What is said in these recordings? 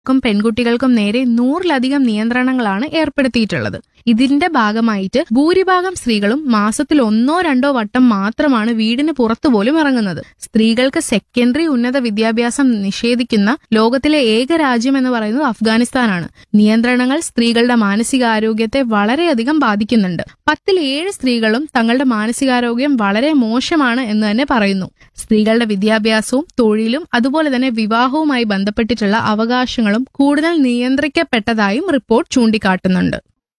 ക്കും പെൺകുട്ടികൾക്കും നേരെ നൂറിലധികം നിയന്ത്രണങ്ങളാണ് ഏർപ്പെടുത്തിയിട്ടുള്ളത് ഇതിന്റെ ഭാഗമായിട്ട് ഭൂരിഭാഗം സ്ത്രീകളും മാസത്തിൽ ഒന്നോ രണ്ടോ വട്ടം മാത്രമാണ് വീടിന് പുറത്തുപോലും ഇറങ്ങുന്നത് സ്ത്രീകൾക്ക് സെക്കൻഡറി ഉന്നത വിദ്യാഭ്യാസം നിഷേധിക്കുന്ന ലോകത്തിലെ ഏക രാജ്യം എന്ന് പറയുന്നത് അഫ്ഗാനിസ്ഥാനാണ് നിയന്ത്രണങ്ങൾ സ്ത്രീകളുടെ മാനസികാരോഗ്യത്തെ വളരെയധികം ബാധിക്കുന്നുണ്ട് പത്തിൽ ഏഴ് സ്ത്രീകളും തങ്ങളുടെ മാനസികാരോഗ്യം വളരെ മോശമാണ് എന്ന് തന്നെ പറയുന്നു സ്ത്രീകളുടെ വിദ്യാഭ്യാസവും തൊഴിലും അതുപോലെ തന്നെ വിവാഹവുമായി ബന്ധപ്പെട്ടിട്ടുള്ള അവകാശങ്ങളും കൂടുതൽ നിയന്ത്രിക്കപ്പെട്ടതായും റിപ്പോർട്ട് ചൂണ്ടിക്കാട്ടുന്നുണ്ട്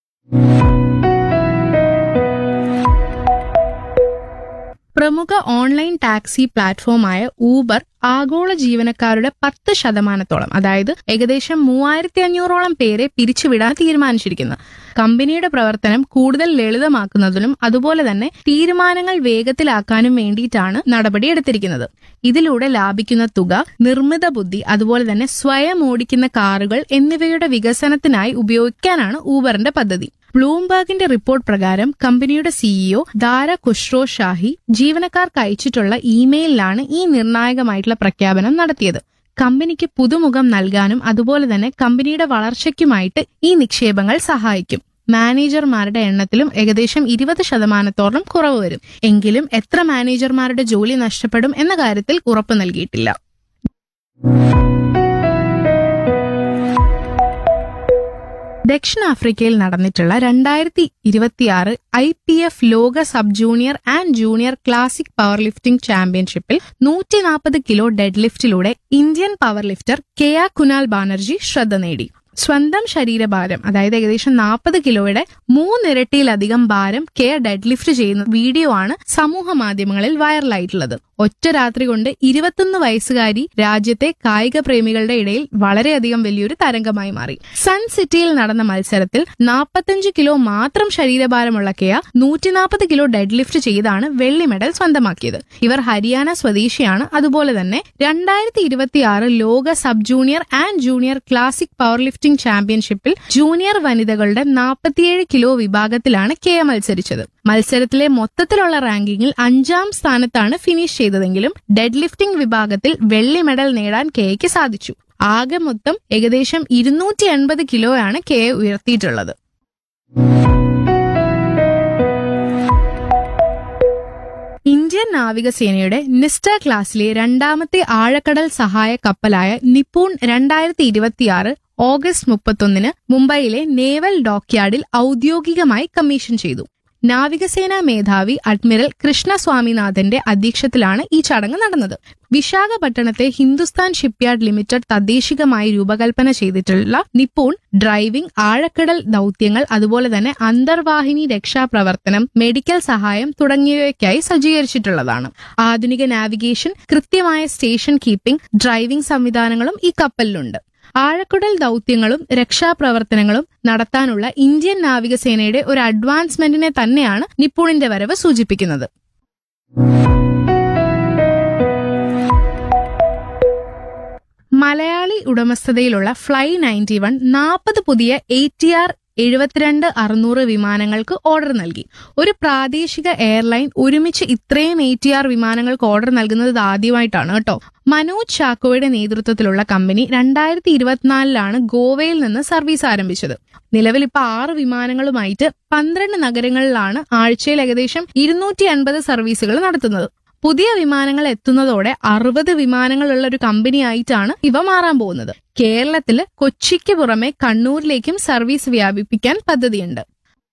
പ്രമുഖ ഓൺലൈൻ ടാക്സി പ്ലാറ്റ്ഫോമായ ഊബർ ആഗോള ജീവനക്കാരുടെ പത്ത് ശതമാനത്തോളം അതായത് ഏകദേശം മൂവായിരത്തി അഞ്ഞൂറോളം പേരെ പിരിച്ചുവിടാൻ തീരുമാനിച്ചിരിക്കുന്നു കമ്പനിയുടെ പ്രവർത്തനം കൂടുതൽ ലളിതമാക്കുന്നതിനും അതുപോലെ തന്നെ തീരുമാനങ്ങൾ വേഗത്തിലാക്കാനും വേണ്ടിയിട്ടാണ് നടപടിയെടുത്തിരിക്കുന്നത് ഇതിലൂടെ ലാഭിക്കുന്ന തുക നിർമ്മിത ബുദ്ധി അതുപോലെ തന്നെ സ്വയം ഓടിക്കുന്ന കാറുകൾ എന്നിവയുടെ വികസനത്തിനായി ഉപയോഗിക്കാനാണ് ഊബറിന്റെ പദ്ധതി ബ്ലൂംബർഗിന്റെ റിപ്പോർട്ട് പ്രകാരം കമ്പനിയുടെ സിഇഒ ദാര ഖുഷ്റോ ഷാഹി ജീവനക്കാർക്ക് അയച്ചിട്ടുള്ള ഇമെയിലിലാണ് ഈ നിർണായകമായിട്ടുള്ള പ്രഖ്യാപനം നടത്തിയത് കമ്പനിക്ക് പുതുമുഖം നൽകാനും അതുപോലെ തന്നെ കമ്പനിയുടെ വളർച്ചയ്ക്കുമായിട്ട് ഈ നിക്ഷേപങ്ങൾ സഹായിക്കും മാനേജർമാരുടെ എണ്ണത്തിലും ഏകദേശം ഇരുപത് ശതമാനത്തോളം കുറവ് വരും എങ്കിലും എത്ര മാനേജർമാരുടെ ജോലി നഷ്ടപ്പെടും എന്ന കാര്യത്തിൽ ഉറപ്പു നൽകിയിട്ടില്ല ദക്ഷിണാഫ്രിക്കയിൽ നടന്നിട്ടുള്ള രണ്ടായിരത്തി ഇരുപത്തിയാറ് ഐ പി എഫ് ലോക sub junior and junior classic power lifting ചാമ്പ്യൻഷിപ്പിൽ നൂറ്റി നാൽപ്പത് കിലോ ഡെഡ് ലിഫ്റ്റിലൂടെ ഇന്ത്യൻ പവർ ലിഫ്റ്റർ കെയ കുനാൽ ബാനർജി ശ്രദ്ധ നേടി സ്വന്തം ശരീരഭാരം അതായത് ഏകദേശം നാൽപ്പത് കിലോയുടെ മൂന്നിരട്ടിയിലധികം ഭാരം കെ ഡെഡ് ലിഫ്റ്റ് ചെയ്യുന്ന വീഡിയോ ആണ് സമൂഹ മാധ്യമങ്ങളിൽ വൈറലായിട്ടുള്ളത് ഒറ്റ രാത്രി കൊണ്ട് ഇരുപത്തൊന്ന് വയസ്സുകാരി രാജ്യത്തെ കായിക പ്രേമികളുടെ ഇടയിൽ വളരെയധികം വലിയൊരു തരംഗമായി മാറി സൺ സിറ്റിയിൽ നടന്ന മത്സരത്തിൽ നാൽപ്പത്തഞ്ച് കിലോ മാത്രം ശരീരഭാരമുള്ള കെയ നൂറ്റി നാൽപ്പത് കിലോ ഡെഡ് ലിഫ്റ്റ് ചെയ്താണ് വെള്ളി മെഡൽ സ്വന്തമാക്കിയത് ഇവർ ഹരിയാന സ്വദേശിയാണ് അതുപോലെ തന്നെ രണ്ടായിരത്തി ഇരുപത്തിയാറ് ലോക sub junior and junior classic power lifting ചാമ്പ്യൻഷിപ്പിൽ ജൂനിയർ വനിതകളുടെ നാൽപ്പത്തിയേഴ് കിലോ വിഭാഗത്തിലാണ് കെയ മത്സരിച്ചത് മത്സരത്തിലെ മൊത്തത്തിലുള്ള റാങ്കിങ്ങിൽ അഞ്ചാം സ്ഥാനത്താണ് ഫിനിഷ് ചെയ്തതെങ്കിലും ഡെഡ് ലിഫ്റ്റിംഗ് വിഭാഗത്തിൽ വെള്ളി മെഡൽ നേടാൻ കെയ്ക്ക് സാധിച്ചു ആകെ മൊത്തം ഏകദേശം ഇരുന്നൂറ്റി എൺപത് കിലോയാണ് കെ ഉയർത്തിയിട്ടുള്ളത് ഇന്ത്യൻ നാവികസേനയുടെ നിസ്റ്റ ക്ലാസ്സിലെ രണ്ടാമത്തെ ആഴക്കടൽ സഹായ കപ്പലായ നിപ്പൂൺ രണ്ടായിരത്തി ഇരുപത്തിയാറ് ഓഗസ്റ്റ് മുപ്പത്തൊന്നിന് മുംബൈയിലെ നേവൽ ഡോക്യാർഡിൽ ഔദ്യോഗികമായി കമ്മീഷൻ ചെയ്തു നാവികസേനാ മേധാവി അഡ്മിറൽ കൃഷ്ണ സ്വാമിനാഥന്റെ അധ്യക്ഷത്തിലാണ് ഈ ചടങ്ങ് നടന്നത് വിശാഖപട്ടണത്തെ ഹിന്ദുസ്ഥാൻ ഷിപ്പ്യാർഡ് ലിമിറ്റഡ് തദ്ദേശികമായി രൂപകൽപ്പന ചെയ്തിട്ടുള്ള നിപ്പൂൺ ഡ്രൈവിംഗ് ആഴക്കടൽ ദൌത്യങ്ങൾ അതുപോലെ തന്നെ അന്തർവാഹിനി രക്ഷാപ്രവർത്തനം മെഡിക്കൽ സഹായം തുടങ്ങിയവയ്ക്കായി സജ്ജീകരിച്ചിട്ടുള്ളതാണ് ആധുനിക നാവിഗേഷൻ കൃത്യമായ സ്റ്റേഷൻ കീപ്പിംഗ് ഡ്രൈവിംഗ് സംവിധാനങ്ങളും ഈ കപ്പലിലുണ്ട് ആഴക്കുടൽ ദൌത്യങ്ങളും രക്ഷാപ്രവർത്തനങ്ങളും നടത്താനുള്ള ഇന്ത്യൻ നാവികസേനയുടെ ഒരു അഡ്വാൻസ്മെന്റിനെ തന്നെയാണ് നിപ്പൂണിന്റെ വരവ് സൂചിപ്പിക്കുന്നത് മലയാളി ഉടമസ്ഥതയിലുള്ള ഫ്ലൈ നയൻറ്റി വൺ നാൽപ്പത് പുതിയ എ ടി ആർ എഴുപത്തിരണ്ട് അറുന്നൂറ് വിമാനങ്ങൾക്ക് ഓർഡർ നൽകി ഒരു പ്രാദേശിക എയർലൈൻ ഒരുമിച്ച് ഇത്രയും എ ടി ആർ വിമാനങ്ങൾക്ക് ഓർഡർ നൽകുന്നത് ഇത് ആദ്യമായിട്ടാണ് കേട്ടോ മനോജ് ചാക്കോയുടെ നേതൃത്വത്തിലുള്ള കമ്പനി രണ്ടായിരത്തി ഇരുപത്തിനാലിലാണ് ഗോവയിൽ നിന്ന് സർവീസ് ആരംഭിച്ചത് നിലവിൽ ഇപ്പൊ ആറ് വിമാനങ്ങളുമായിട്ട് പന്ത്രണ്ട് നഗരങ്ങളിലാണ് ആഴ്ചയിൽ ഏകദേശം ഇരുന്നൂറ്റി അൻപത് സർവീസുകൾ നടത്തുന്നത് പുതിയ വിമാനങ്ങൾ എത്തുന്നതോടെ അറുപത് വിമാനങ്ങളുള്ള ഒരു കമ്പനിയായിട്ടാണ് ഇവ മാറാൻ പോകുന്നത് കേരളത്തില് കൊച്ചിക്ക് പുറമെ കണ്ണൂരിലേക്കും സർവീസ് വ്യാപിപ്പിക്കാൻ പദ്ധതിയുണ്ട്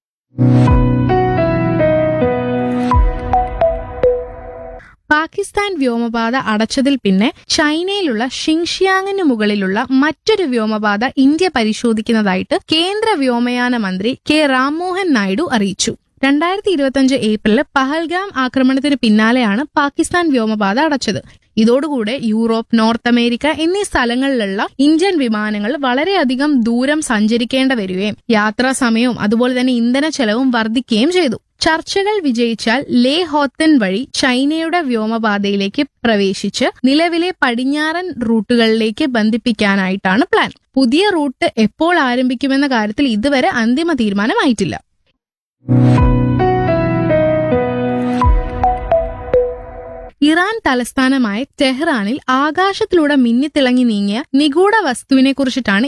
പാകിസ്ഥാൻ വ്യോമപാത അടച്ചതിൽ പിന്നെ ചൈനയിലുള്ള ഷിങ്ഷിയാങ്ങിന് മുകളിലുള്ള മറ്റൊരു വ്യോമപാത ഇന്ത്യ പരിശോധിക്കുന്നതായിട്ട് കേന്ദ്ര വ്യോമയാന മന്ത്രി കെ രാംമോഹൻ നായിഡു അറിയിച്ചു രണ്ടായിരത്തി ഇരുപത്തിയഞ്ച് ഏപ്രിലിൽ പഹൽഗാം ആക്രമണത്തിന് പിന്നാലെയാണ് പാകിസ്ഥാൻ വ്യോമപാത അടച്ചത് ഇതോടുകൂടെ യൂറോപ്പ് നോർത്ത് അമേരിക്ക എന്നീ സ്ഥലങ്ങളിലുള്ള ഇന്ത്യൻ വിമാനങ്ങൾ വളരെയധികം ദൂരം സഞ്ചരിക്കേണ്ട വരികയും യാത്രാ സമയവും അതുപോലെ തന്നെ ഇന്ധന ചെലവും വർദ്ധിക്കുകയും ചെയ്തു ചർച്ചകൾ വിജയിച്ചാൽ ലേ ഹോത്തൻ വഴി ചൈനയുടെ വ്യോമപാതയിലേക്ക് പ്രവേശിച്ച് നിലവിലെ പടിഞ്ഞാറൻ റൂട്ടുകളിലേക്ക് ബന്ധിപ്പിക്കാനായിട്ടാണ് പ്ലാൻ പുതിയ റൂട്ട് എപ്പോൾ ആരംഭിക്കുമെന്ന കാര്യത്തിൽ ഇതുവരെ അന്തിമ തീരുമാനമായിട്ടില്ല ഇറാൻ തലസ്ഥാനമായ ടെഹ്റാനിൽ ആകാശത്തിലൂടെ മിന്നിത്തിളങ്ങി നീങ്ങിയ നിഗൂഢ വസ്തുവിനെ കുറിച്ചിട്ടാണ്